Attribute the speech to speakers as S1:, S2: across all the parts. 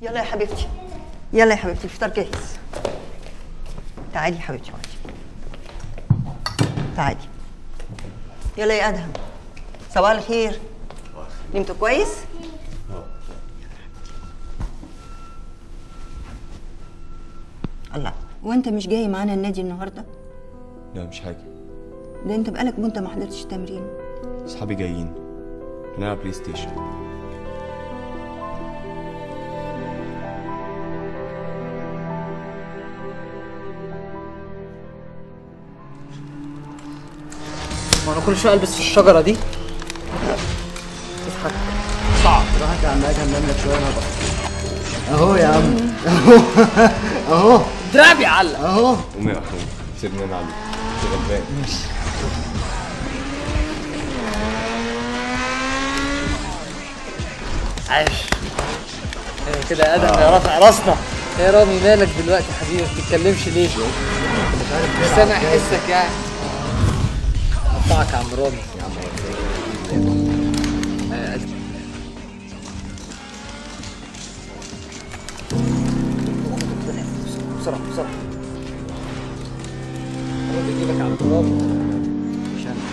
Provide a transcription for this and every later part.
S1: يلا يا حبيبتي يلا يا حبيبتي الفطار جاهز تعالي يا حبيبتي اقعدي تعالي يلا يا ادهم صباح الخير نمتوا كويس الله وانت مش جاي معانا النادي النهارده
S2: لا مش حاجة
S1: ده انت بقالك مده ما حضرتش تمرين
S2: أصحابي جايين هنلعب بلاي ستيشن
S3: وانا كل شويه البس في الشجره دي تضحك صعب
S4: راحت يا عم ادهم نعمل لك شويه نبض اهو يا عم اهو اهو
S3: دراعي بيعلق
S4: اهو
S2: قوم يا أخوي سيبني أنا عليك أنت غلبان
S3: عاش إيه كده يا ادم يا رافع راسنا يا رامي مالك دلوقتي يا حبيبي ما بتتكلمش ليه؟ مش سامع حسك يعني قطعك يا عم رامي يا عم بسرعة بسرعة رامي يجيبك يا عم رامي مش انا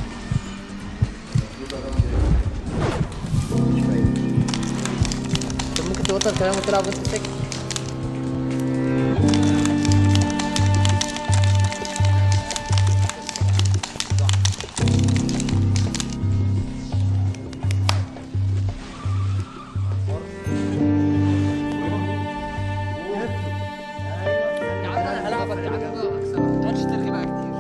S3: طب ممكن تبطل كلام وتلعب وانت ساكت يا عم انا هلعبك يا عم بقى وهكسبك ما تقعدش ترغي بقى كتير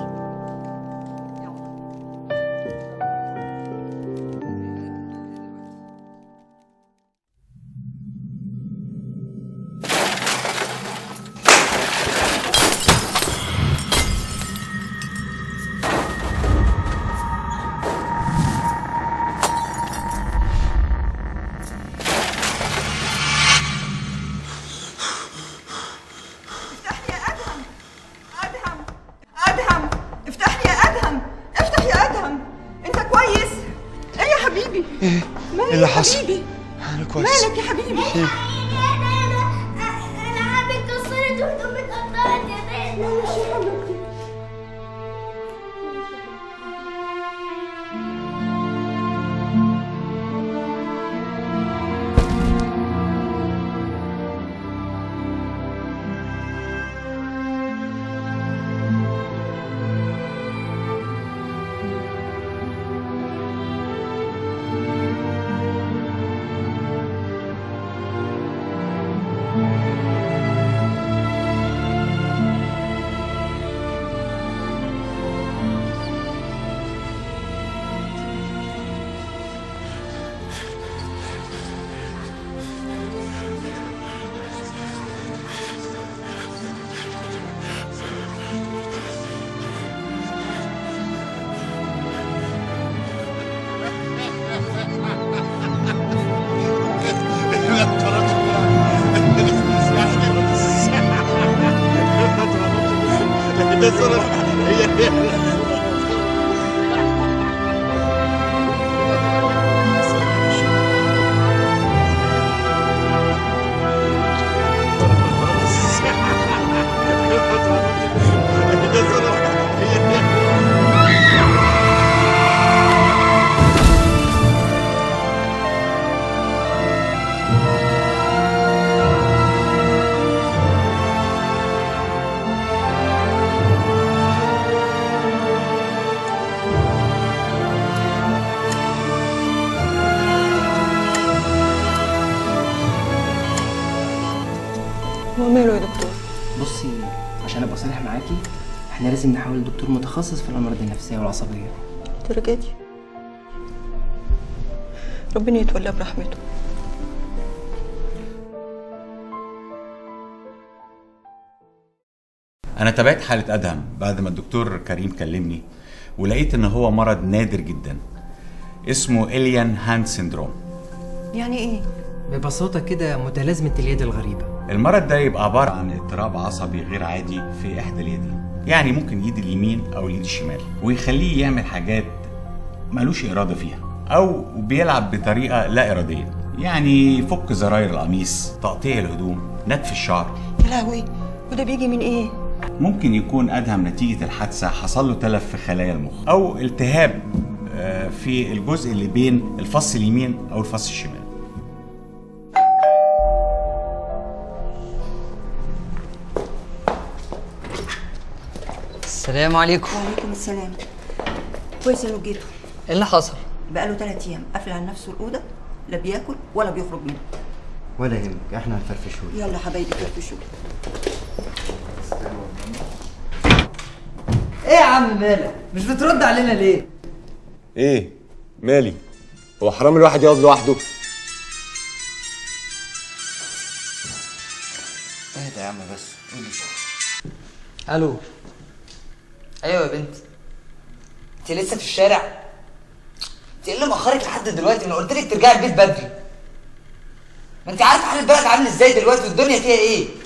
S1: افتح يا ادهم ادهم ادهم افتح لي يا ادهم افتح يا ادهم انت كويس ايه يا حبيبي مالك
S2: اللي
S1: يا
S2: حصل؟
S1: حبيبي
S2: أنا كويس
S1: مالك يا حبيبي
S5: العاب اتكسرت وهدومي اتقطعت يا بابا
S1: هو ماله يا دكتور
S4: بصي عشان ابقى صريح معاكي احنا لازم نحاول دكتور متخصص في الامراض النفسيه والعصبيه
S1: الدرجه دي ربنا يتولى برحمته
S6: أنا تابعت حالة أدهم بعد ما الدكتور كريم كلمني ولقيت إن هو مرض نادر جدا اسمه إليان هاند سيندروم
S1: يعني ايه
S4: ببساطه كده متلازمه اليد الغريبه
S6: المرض ده يبقى عبارة عن اضطراب عصبي غير عادي في إحدى اليدين يعني ممكن اليد اليمين أو اليد الشمال ويخليه يعمل حاجات ملوش إرادة فيها أو بيلعب بطريقة لا إرادية يعني فك زراير القميص تقطيع الهدوم نتف الشعر
S1: يا لهوي وده بيجي من ايه
S6: ممكن يكون أدهم نتيجة الحادثة حصل له تلف في خلايا المخ أو التهاب آه، في الجزء اللي بين الفص اليمين أو الفص الشمال
S3: السلام عليكم
S1: وعليكم السلام كويس انه جيتوا
S3: ايه اللي حصل
S1: بقاله ثلاث ايام قافل على نفسه الاوضه لا بياكل ولا بيخرج منها
S7: ولا يهمك احنا هنفرفشه
S1: يلا حبايبي فرفشوا
S3: ايه يا عم مالك مش بترد علينا ليه
S2: ايه مالي هو حرام الواحد يقعد لوحده
S7: اهدى يا عم بس قولي
S3: الو ايوه يا بنت انت لسه في الشارع انت ايه اللي مأخرك لحد دلوقتي انا قلت لك ترجعي البيت بدري ما انت عارفه حال البلد عامل ازاي دلوقتي والدنيا فيها ايه